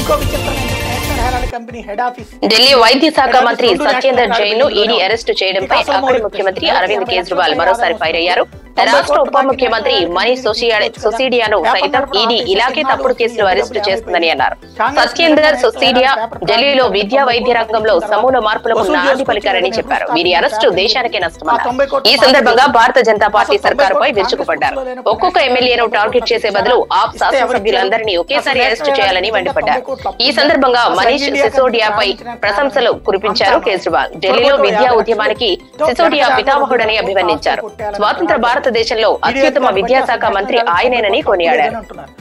ఇంకో విచిత్రం ఏంటంటే National Herald company head office Delhi వైద్య శాఖ మంత్రి సత్యేందర్ జైన్ ను ఈడీ అరెస్టు చేయడంపై అక్కడి ముఖ్యమంత్రి అరవింద్ కేజ్రీవాల్ మరోసారి ఫైర్ అయ్యారు రాష్ట్ర ఉప ముఖ్యమంత్రి మనీష్ సొసియా- సొసీడియాను సైతం ఈడీ ఇలాగే తప్పుడు కేసులు అరెస్టు చేస్తుందని అన్నారు సత్యేందర్ సొసీడియా ఢిల్లీలో విద్యా వైద్య రంగంలో సమూల మార్పులకు నాంది పలికారని చెప్పారు వీరి అరెస్టు దేశానికే నష్టమన్నారు ఈ సందర్భంగా భారత జనతా పార్టీ సర్కారుపై విరుచుకుపడ్డారు ఒక్కొక్క ఎమ్మెల్యేను టార్గెట్ చేసే బదులు ఆప్ శాసనసభ్యులందరినీ ఒకేసారి అరెస్టు చేయాలని మండిపడ్డారు ఈ సందర్భంగా మనీష్ సిసోడియాపై ప్రశంసలు కురిపించారు కేజ్రీవాల్ ఢిల్లీలో విద్యా ఉద్యమానికి సిసోడియా పితామహుడని అభివర్ణించారు స్వాతంత్ర భారతదేశంలో అత్యుత్తమ విద్యాశాఖ మంత్రి ఆయనేనని కొనియాడారు అంటున్నారు